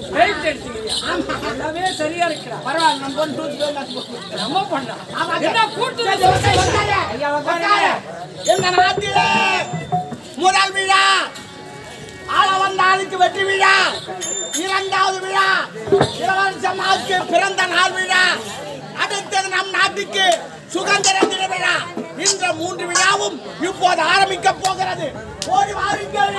Wait எடுத்துக்கிறியா எல்லாமே சரியா இருக்கிறா பரவாயில்ல நம்ம ஒன்று தூக்கி போய் நான் போட்டு நம்ம பண்ணலாம் ஆமாங்க. என்ன கூட்டு சரி, உட்காரு, உட்காரு. ஐயா, உட்காரு. உட்காரு. எங்க நாட்டிலே முதல் விழா ஆள வந்த ஆளுக்கு வெற்றி விழா இரண்டாவது விழா இளவரசன் ஆட்சி பிறந்த நாள் விழா அடுத்தது நம் நாட்டுக்கு சுதந்திர தின விழா இந்த மூன்று விழாவும் இப்போது ஆரம்பிக்க போகிறது ஓடி வாருங்கள்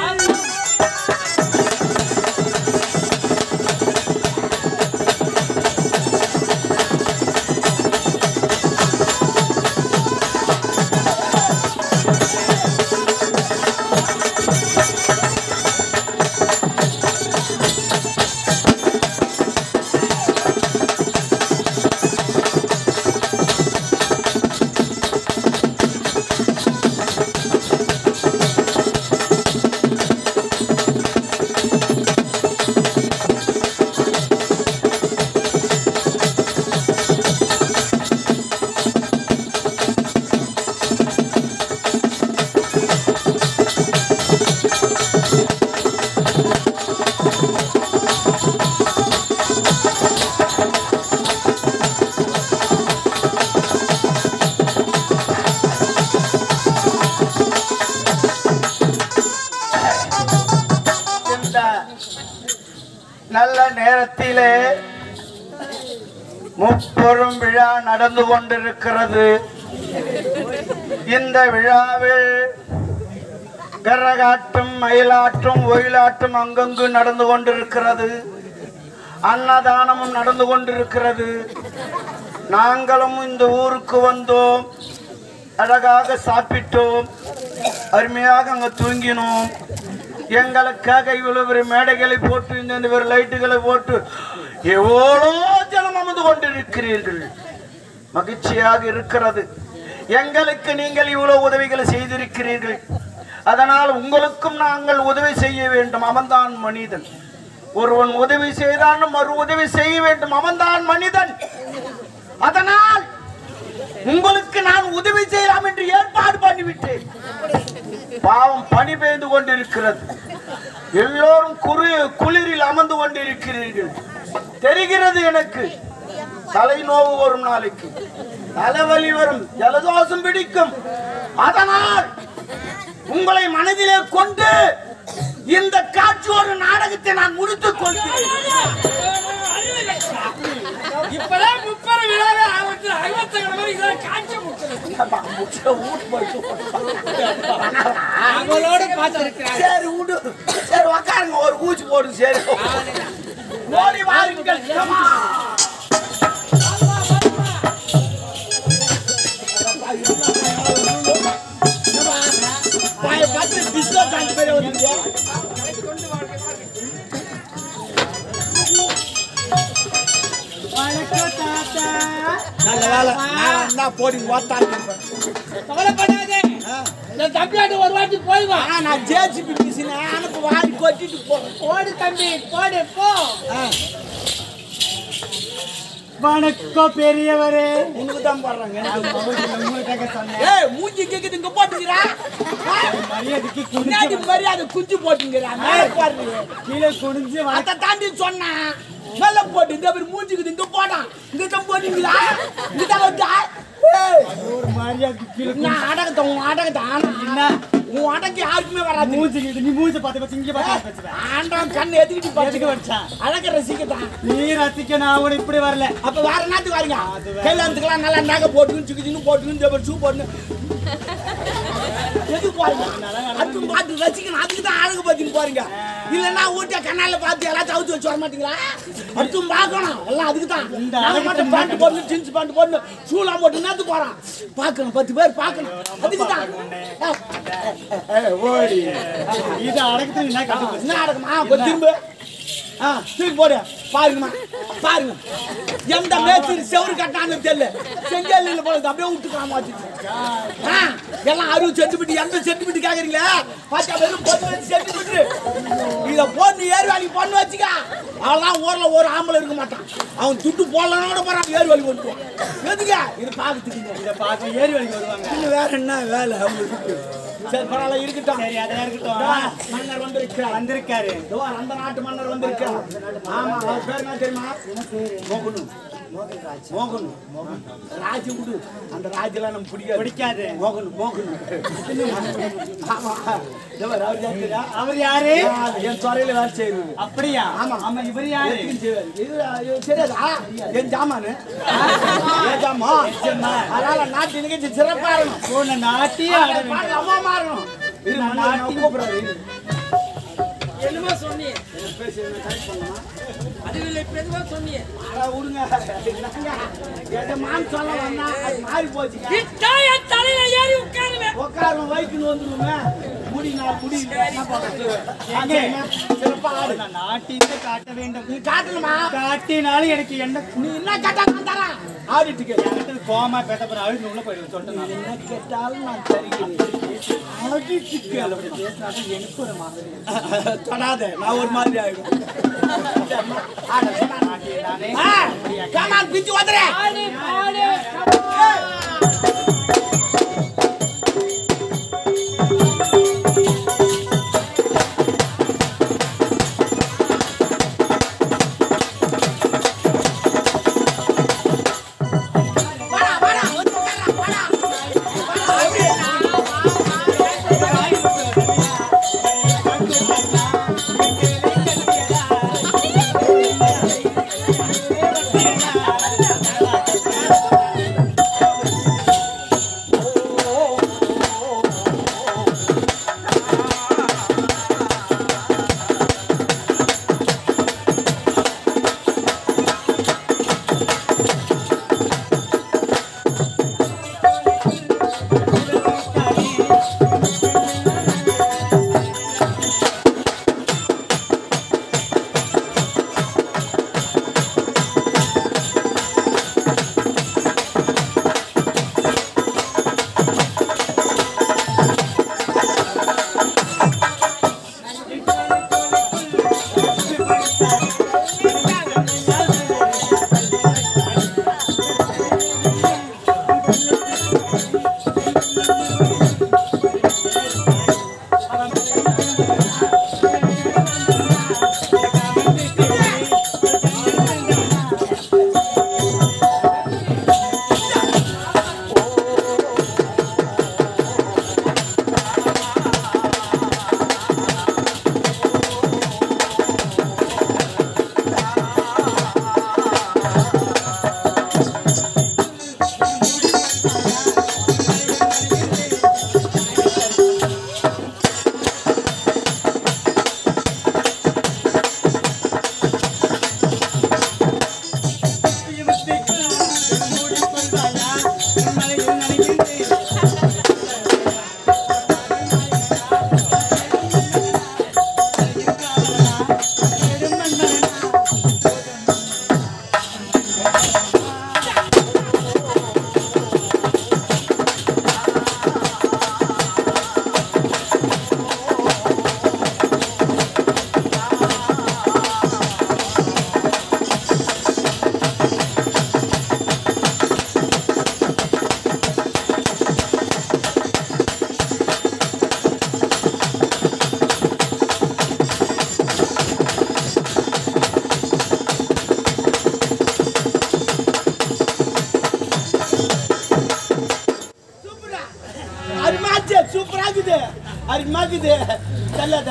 இந்த நல்ல நேரத்திலே முப்பெரும் விழா நடந்து கொண்டிருக்கிறது இந்த விழாவில் கரகாட்டும் மயிலாட்டும் ஒயிலாட்டும் அங்கங்கு நடந்து கொண்டிருக்கிறது அன்னதானமும் நடந்து கொண்டிருக்கிறது நாங்களும் இந்த ஊருக்கு வந்தோம் அழகாக சாப்பிட்டோம் அருமையாக அங்கே தூங்கினோம் எங்களுக்காக இவ்வளவு பெரிய மேடைகளை போட்டு இந்த பெரிய லைட்டுகளை போட்டு எவ்வளோ ஜனம் அமர்ந்து கொண்டிருக்கிறீர்கள் மகிழ்ச்சியாக இருக்கிறது எங்களுக்கு நீங்கள் இவ்வளவு உதவிகளை செய்திருக்கிறீர்கள் அதனால் உங்களுக்கும் நாங்கள் உதவி செய்ய வேண்டும் அவன்தான் மனிதன் ஒருவன் உதவி செய்தான் மறு உதவி செய்ய வேண்டும் அவன்தான் மனிதன் அதனால் உங்களுக்கு நான் உதவி செய்யலாம் என்று ஏற்பாடு பண்ணிவிட்டேன் பாவம் பனி பெய்து கொண்டிருக்கிறது எல்லோரும் குரு குளிரில் அமர்ந்து கொண்டிருக்கிறீர்கள் தெரிகிறது எனக்கு தலைநோவு வரும் நாளைக்கு தலைவலி வரும் ஜலதோஷம் பிடிக்கும் அதனால் உங்களை மனதிலே கொண்டு இந்த காட்சியோடு நாடகத்தை நான் முடித்துக் கொள்கிறேன் இப்பதான் முப்பது விழாவே ஆகட்டும் அறுபத்தி ஏழு வரைக்கும் இதெல்லாம் காட்சி முக்கிறது அவளோட பார்த்திருக்கிறார் சரி விடு சரி உக்காருங்க ஒரு ஊசி போடு சரி ஓடி வாருங்கள் come on. பாய பார்த்து disco dance மாதிரி வந்துருக்கியா? நல்ல வேலை நான் வந்தா போடி ஓத்தாங்க கவலைப்படாதே இந்த தம்பியாட்டு ஒரு வாட்டி போய் வா ஆனா நான் ஜேசிபி மிஷினை எனக்கு வாரி கொட்டிட்டு போறேன் போடு தம்பி போடு போ வணக்கம் பெரியவரே உனக்கு தான் போடுறாங்க எனக்கு உங்களுக்காக சொன்னேன் ஏய் மூஞ்சி கேக்குது இங்க போட்டுக்கிறா மரியாதைக்கு முன்னாடி குடிச்சு மரியாதை குஞ்சு போட்டுங்கிறா மேல பாரு கீழே குடிஞ்சு வணக்கம் அதை தாண்டி சொன்னா மேல போட்டு இந்த மாதிரி மூஞ்சிக்குது இங்க போட்டான் இங்க தான் போட்டீங்களா இங்க தான் வந்தா ஏய், ஒரு மரியாதைக்கு கீழே நான் அடகத்தை உன் அடகத்தை ஆனா உன் அடக்கு யாருக்குமே வராது மூஞ்சி கிட்ட நீ மூஞ்சி பார்த்து பார்த்து இங்கே பார்த்து வச்சுவேன் ஆண்டான் கண்ணு எதுக்கிட்டு எதுக்கு பார்த்துக்க வச்சான் அழக ரசிக்கத்தான் நீ ரசிக்க நான் கூட இப்படி வரல அப்ப வேற என்னத்துக்கு வரீங்க கைலாந்துக்கெல்லாம் நல்லா நகை போட்டுன்னு சிக்கிச்சின்னு போட்டுன்னு ஜபர் ஷூ போட்டுன்னு எதுக்கு போறீங்க அதுக்கு பார்த்து ரசிக்கணும் அதுக்கு தான் அழகு பார்த்துன்னு போறீங்க இல்லைன்னா ஊட்டிய கண்ணால பார்த்து எல்லாம் தவிச்சு வச்சு வர மாட்டீங்களா அடுத்தும் பார்க்கணும் எல்லாம் அதுக்கு தான் இந்த நாங்க அழகு மட்டும் பேண்ட் போட்டு ஜீன்ஸ் பேண்ட் போட்டு ஷூலாம் போட்டு நேத்து போறோம் பார்க்கணும் பத்து பேர் பார்க்கணும் அதுக்கு தான் ஓடி இது அடக்கத்துல என்ன கட்டு என்ன நடக்குமா கொஞ்சம் திரும்ப ஆ தூக்கி போடு பாருங்கம்மா பாருங்க எந்த மேஸ்திரி செவரு கட்டான்னு தெரியல செங்கல்ல போல அப்படியே விட்டு காமாச்சு ஆ எல்லாம் அறுபது சென்டிமீட்டர் எண்பது சென்டிமீட்டர் கேக்குறீங்களே பார்த்தா வெறும் பதினஞ்சு சென்டிமீட்டர் இதை போட்டு ஏறு வேலைக்கு பண்ணு வச்சுக்க அவெல்லாம் ஊர்ல ஒரு ஆம்பளை இருக்க மாட்டான் அவன் துட்டு போடலனோட போறான் ஏறு வேலைக்கு வந்துருவான் எதுக்கு இது பார்க்கறதுக்கு இதை பார்த்து ஏறி வரைக்கும் வருவாங்க இன்னும் வேற என்ன வேலை அவங்களுக்கு சரி பரவாயில்ல இருக்கட்டும் சரி அதெல்லாம் இருக்கட்டும் இதோ, மன்னர் வந்திருக்கிறார் வந்திருக்காரு இதோ, அந்த நாட்டு மன்னர் வந்திருக்கிறார் ஆமா அவர் பேர் என்ன தெரியுமா மோகனு மோகனு ராஜு விடு அந்த ராஜெல்லாம் நமக்கு பிடிக்காது பிடிக்காது மோகனு மோகனு ஆமா இதோ, அவர் யார் தெரியுமா? அவர் யாரு என் துறையில வேலை செய்யுது அப்படியா ஆமா. ஆமா இவர் யாரு எத்தனை செய்வாரு? இது, இது தெரியாதா? என் ஜாமானு என் ஜாமான். அதனால நாட்டு நிகழ்ச்சி சிறப்பா இருக்கணும் போன நாட்டியே ஆட வேண்டும் பாடல் அம்மா மாறணும் இரு, நான் மன்னர் நான் கூப்பிடுறாரு, இரு. என்னமோ சொன்னீங்க என்ன பேசி என்ன correct பண்ணணுமா? அதுல இப்ப எதுவோ சொன்னீங்க அட, விடுங்க. என்னங்க, எஜமான் சொல்ல வந்தா, அது மாறி போச்சுங்க. இத்தா என் தலையில ஏறி உட்காருவேன் உட்காருங்க, வயிற்றுன்னு வந்துருங்க. முடி நான் முடி இல்லை, என்ன பண்றது? ஆ, சரிங்க. சிறப்பா ஆடு. நான் நாட்டியத்தை காட்ட வேண்டும் நீ காட்டணுமா காட்டினாலும் எனக்கு என்ன நீ என்ன கேட்டா நான் தரேன் ஆடிட்டு கேளு. எனக்கு கோமா பேச போற அழுது உள்ள போயிடுவேன் சொல்லிட்டு நான் என்ன கேட்டாலும் நான் தருகிறேன் ஆடிட்டு கேளு. எனக்கு ஒரு மாதிரி தொடாத நான் ஒரு மாதிரி ஆயிடும் ஆட, சொன்னா நானே ஆ, come on, பிச்சு வந்துடுறேன் ஆடு ஆடு வாடா வாடா வந்து உட்கார்றா, வாடா வாடா, அப்படியே. சூப்பரா அருமாச்சு சூப்பரா இருக்குது அருமாக்குது செல்லாத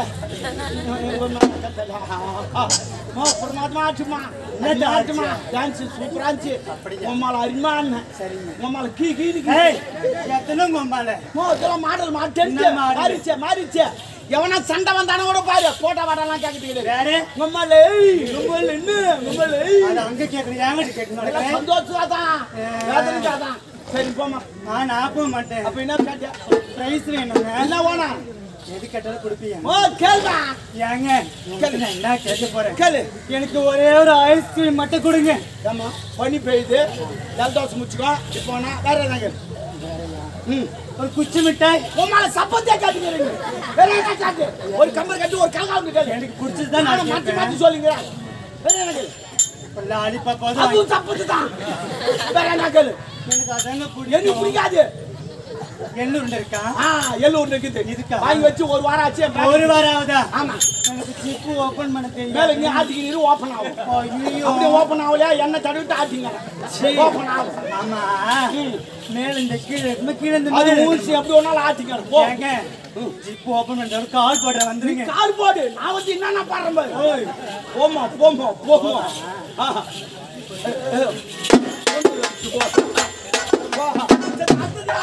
பரமாத்மா ஆச்சுமா ஆச்சுமா டான்ஸ் சூப்பரா இருந்துச்சு உம்மால அருமா உம்மால கீ கீ ஏய் எத்தனை கொம்பால மோ இதெல்லாம் மாடல் மாட்டேன் என்ன மாடல்? மாறிச்சே மாறிச்சே எவனா சண்டை வந்தானே கூட பாரு போட்டா வாடலாம் கேட்கிட்டு வேற உம்மால உம்மால என்ன உம்மால அது அங்க கேக்குறேன் ஏங்கிட்ட எல்லாம் கேட்கணும் சந்தோஷம் தான் வேதனை தான் சரி போமா நான் ஆப்ப மாட்டேன் அப்ப என்ன கேட்டியா பிரைஸ் வேணுங்க என்ன வேணா எது கேட்டாலும் கொடுப்பீங்க ஓ கேள்வா ஏங்க உங்களுக்கு நான் என்ன கேட்க போறேன் கேளு எனக்கு ஒரே ஒரு ஐஸ்கிரீம் மட்டும் கொடுங்க ஏம்மா பனி பெய்யுது ஜலதோஷம் முச்சுக்கோ இப்போ வேணா வேற என்ன கேளு ம் ஒரு குச்சி மிட்டாய் உம்மால சப்பத்தே காட்டுகிறீங்க வேற என்ன காட்டு ஒரு கம்பர் கட்டி ஒரு கலகாவுக்கு கேளு எனக்கு பிடிச்சதுதான் நான் நானும் மாத்தி கேட்பேன். மாத்தி சொல்லுங்க வேற என்ன கேளு ஒரு லாலிபாப் வாங்கி- அதுவும் சப்பத்து தான் வேற என்ன கேளு எனக்கு அதாங்க எனக்கு பிடிக்கும் பிடிக்காது எண்ணூர் இருக்கா ஆ எல்லூர் இருக்குது இருக்கா? வாங்கி வச்சு ஒரு வாரம் ஆச்சு என் ஒரு பேக் வாரம் ஆகுதா ஆமா எனக்கு ஜிப்பு ஓபன் பண்ண மேல தெரியும் நீ ஆட்டிக்கு நீரு ஓப்பன் ஆகும் ஐயோ அப்படியே ஓப்பன் ஆகலையா எண்ணெய் தடவிட்டு ஆட்டிங்க ஓப்பன் ஆகும் ஆமா மேல இந்த கீழே இந்த கீழே இந்த அது மேல ஊசி அப்படி ஒரு நாள் ஆட்டிங்க போ ஏங்க ஜிப்பு ஓபன் பண்றது கால் போடுற வந்துருங்க கால் போடு நான் வந்து என்னென்ன பாடுறேன் பாரு ஓய், போம்மா போம்மா போம்மா ஆஹா. ஏ, ஏ, கொண்டு வச்சு போ. போ. சரி, அடுத்தது.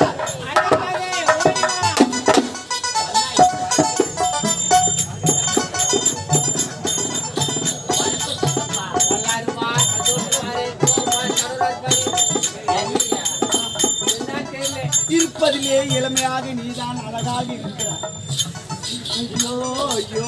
இருப்பதிலே இளமையாக நீதான் அழகாக இருக்கிறாய் ஐயோ ஐயோ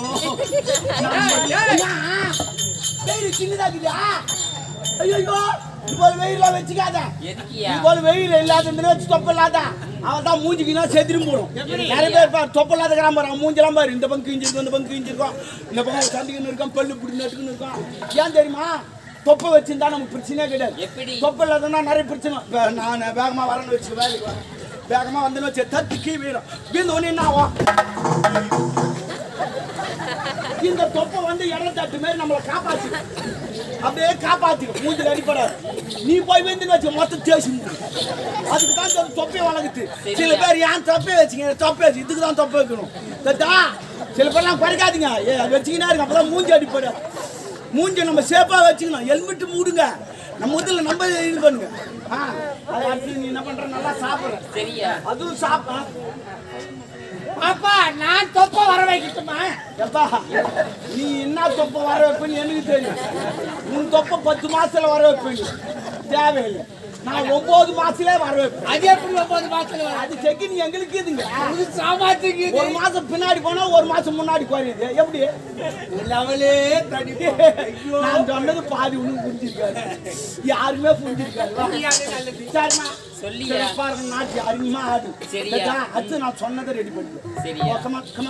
வெயில் சின்னதாக்குதா ஐயோ இப்போ வெயில வச்சுக்காத இப்போ வெயில் இல்லாத இந்த வச்சு தொப்ப இல்லாத அவன் தான் மூஞ்சிக்கினா செதிரும் போடும் நிறைய பேர் பாரு தொப்ப இல்லாத கிராமம் பாரு அவன் மூஞ்செல்லாம் பாரு இந்த பங்கு கிஞ்சிருக்கும் இந்த பங்கு கிஞ்சிருக்கும் இந்த பக்கம் சண்டிக்குன்னு இருக்கான் பல்லு பிடி நட்டுக்குன்னு இருக்கான் ஏன் தெரியுமா தொப்பை வச்சிருந்தா நமக்கு பிரச்சனையே கிடையாது தொப்பை இல்லாதனா நிறைய பிரச்சனை இப்ப நான் வேகமா வரேன்னு வச்சு வேலைக்கு வரேன் வேகமா வந்தேன்னு வச்சு தத்து கீ வீடும் வீழ்ந்த உடனே என்ன ஆகும் இந்த தொப்பை வந்து இடம் தட்டு மாதிரி நம்மளை காப்பாத்து அப்படியே காப்பாத்திக்கும் மூஞ்சில் அடிப்படாது நீ போய் வந்து வச்சு மொத்தம் தேசி அதுக்கு தான் இந்த தொப்பையை வளர்க்குது சில பேர் ஏன் தொப்பையை வச்சுங்க தொப்பை வச்சு இதுக்கு தான் தொப்பை வைக்கணும் தத்தா சில பேர்லாம் குறைக்காதீங்க ஏ அது வச்சுக்கினா இருக்கு அப்பதான் மூஞ்சி அடிப்படாது மூஞ்சை நம்ம சேஃபாக வச்சுக்கணும் ஹெல்மெட் மூடுங்க நம்ம முதல்ல நம்ம இது பண்ணுங்க ஆ அது அடுத்து நீ என்ன பண்ற நல்லா சாப்பிடுற சரியா அதுவும் சாப்பிட அப்பா நான் தொப்ப வர வைக்கட்டுமா எப்பா நீ என்ன தொப்பை வர வைப்பேன்னு எனக்கு தெரியும் உன் தொப்பை பத்து மாசத்துல வர வைப்பேன் நீ. தேவையில்லை நான் ஒன்பது மாசத்துல வர வைப்பேன் அது எப்படி ஒன்பது மாசத்துல வரும்? அது செக்கு நீ எங்களுக்கு இதுங்க அது சாமாத்துக்கு ஒரு மாசம் பின்னாடி போனா ஒரு மாசம் முன்னாடி குறையுது எப்படி லெவலே தடி நான் சொன்னது பாதி உனக்கு புரிஞ்சிருக்காரு யாருமே புரிஞ்சிருக்காரு வா. சரிம்மா சொல்லியா? சிறப்பா இருக்கும் நாட்டு அருமையா ஆடு சரியா? சரியா? அடுத்து நான் சொன்னதை ரெடி பண்ணு சரியா? கமா கமா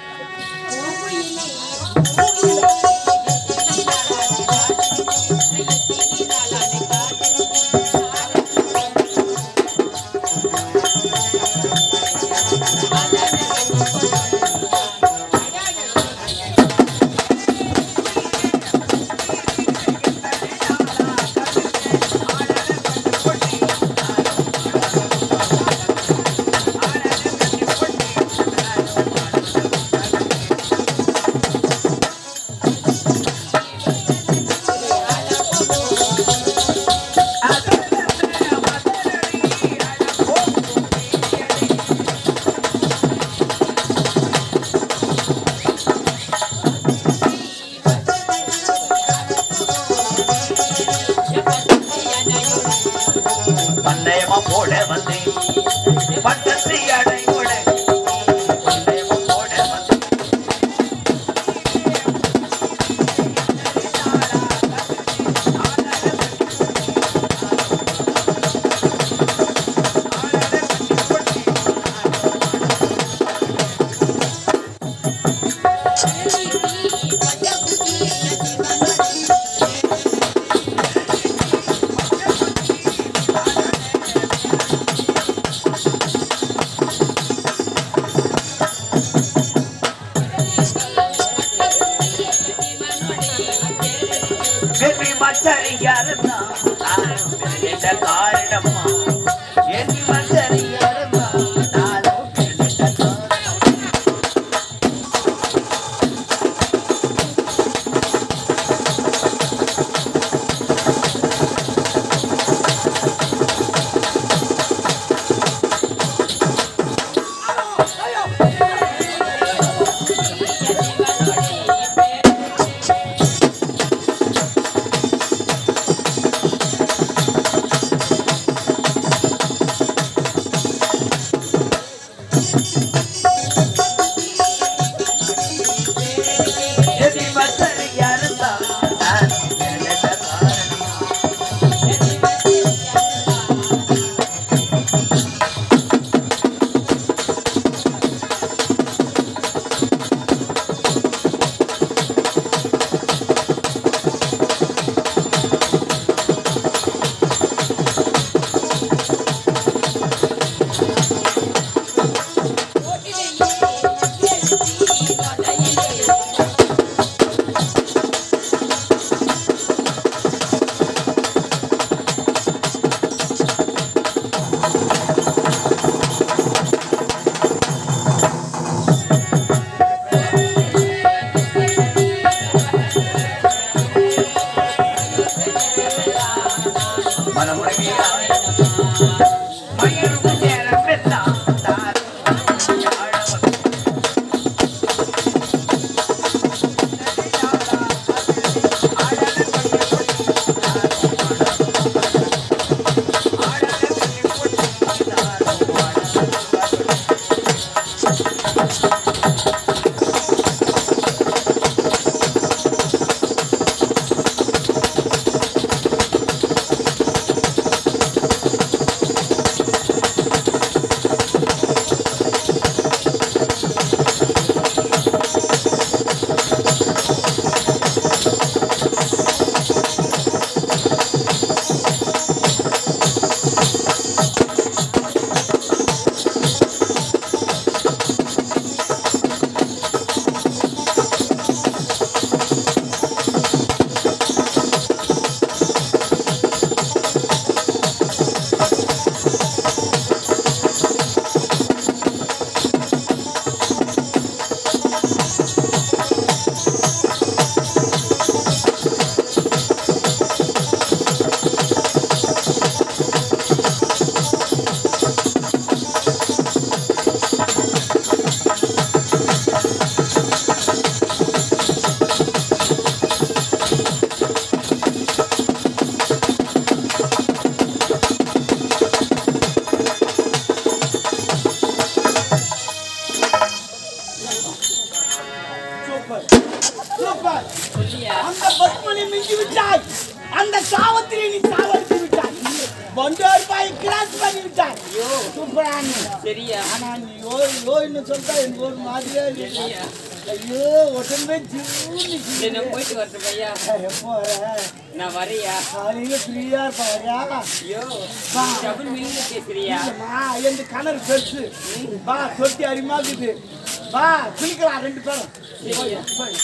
பந்தயமா போட வந்து பட்டத்தை அடையோட பந்தயமா போட வந்து வெற்றி மச்சரியாருந்தா நானும் பிறந்த காரணமா என் மச்சரியாருந்தா நானும் பிறந்த காரணமா ஆ மனமுருகி ஆடினம்மா மயிரும் சேரமெல்லாம் தாரும் ஆழவம் சூப்பர் சூப்பர் அந்த பத்மனை மிஞ்சி விட்டாய் அந்த சாவத்திரி நீ சாவடித்து விட்டாய் பண்டோர் பாய் கிராஸ் பண்ணி விட்டாய் சூப்பரான சரியா ஆனா நீ யோ யோன்னு சொல்லிட்டா எனக்கு ஒரு மாதிரியா இருக்கு ஐயோ உடம்பே ஜிவ்னு என்ன போயிட்டு வரட்டும் ஐயா எப்போ வர நான் வரையா காலையில ஃப்ரீயா இருப்பா வரியா ஐயோ வா டபுள் மீனிங் பேசுறியா இல்லம்மா, எந்த கிணறு பெருசு வா தொட்டி அரிமாக்குது வா குளிக்கலாம் ரெண்டு பேரும் சரியா போய்,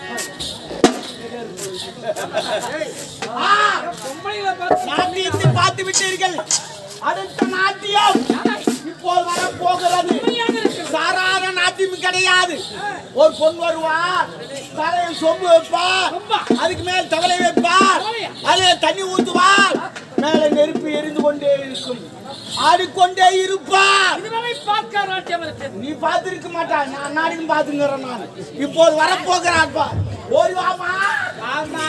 ஆ, பொம்பளைங்களை பார்த்து நாட்டியத்தை பார்த்து விட்டீர்கள் அடுத்த நாட்டியம் இப்போ வர போகிறது சாதாரண நாட்டியம் கிடையாது ஒரு பொண்ணு வருவார் தலையில் சொம்பு வைப்பார் அதுக்கு மேல் தவளை வைப்பார் அதுல தண்ணி ஊத்துவார் மேல நெருப்பு எரிந்து கொண்டே இருக்கும் ஆடிக்கொண்டே இருப்பார் இதுவரை பார்க்க நாட்டியம் இருக்கு நீ பார்த்திருக்க மாட்டா நான் நாடிக்கும் பார்த்துங்கிறேன் நான் இப்போது வரப்போகிறாப்பா ஓடி வாமா வாமா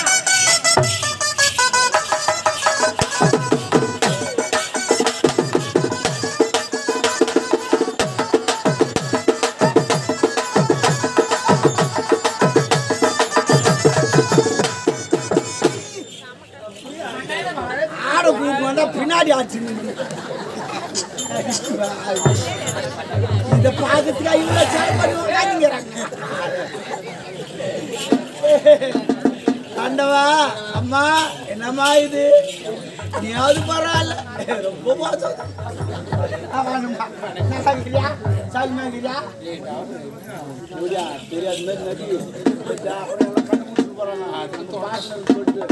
ஆட கூட்டு வந்தா பின்னாடி ஆச்சு இத பாக்கிறதுக்கு இவ்வளவு சேர் பண்ணி உட்காந்துங்கிறாங்க ஆண்டவா அம்மா என்னம்மா இது நீயாவது பரவாயில்ல ரொம்ப மோசம் ஆமாம்மா. நல்லா இருக்கிறியா சாலிமா இருக்கிறியா முடியா தெரியாது மாதிரி நடி கொஞ்சம் அப்புறம் எல்லாம் கண்டுபிடிச்சு போறாங்க அந்த வாசல் போட்டு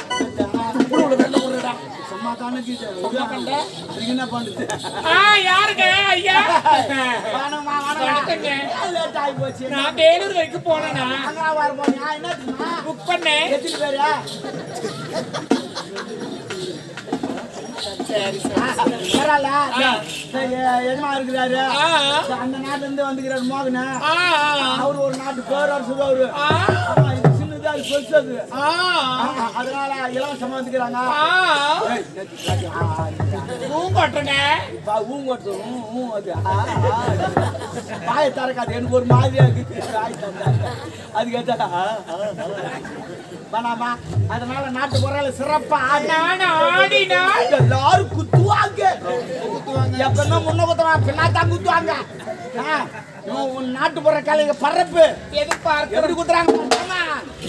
சும்மா தானே அதுக்கு என்ன பண்ணுது ஆ யாருங்க ஐயா வானம்மா, வானம்மா. வணக்கங்க. லேட் ஆகி போச்சு. நான் வேலூர் வரைக்கும் போனேனா அங்க வர போனியா? என்ன தெரியுமா? புக் பண்ணேன் எத்தனை பேரு? பரவாயில்ல. சரி, எஜமா இருக்கிறாரு. ஆ. அந்த நாட்டுல இருந்து வந்துக்கிறாரு மோகன ஆ அவரு ஒரு நாட்டு பேரரசு அவரு ஆ ஆமா, இது சின்னது அது பெருசது ஆ ஆமா, அதனால இலவசமா வந்துக்கிறாங்க ஆ பூங்கொட்டங்க பா, ஊம் கொட்டு, ஊம், ஊம் அது. ஆ, ஆ. வாயை திறக்காது எனக்கு ஒரு மாதிரியா இருக்குது வாய் திறந்தா. அதுக்கு ஏத்தா, ஆ, ஆ, ஆ. வேணாமா அதனால நாட்டு குறையில சிறப்பா ஆடி நான் ஆடினால் எல்லாரும் குத்துவாங்க எப்பவுமே முன்ன குத்துவாங்க பின்னாத்தான் குத்துவாங்க ஆ, உன் உன் நாட்டுப்புற கலைங்க பரப்பு எதிர்பார்க்க எப்படி குத்துறாங்க பாத்தியாமா?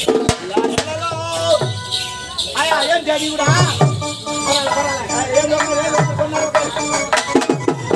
ஐயா ஏன் தேடி விடா பரவாயில்ல பரவாயில்ல ஏன் ரொம்ப வேலை கொஞ்ச நேரம் கழிச்சு.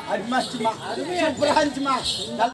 அருமாச்சுமா சூப்பரா இருந்துச்சுமா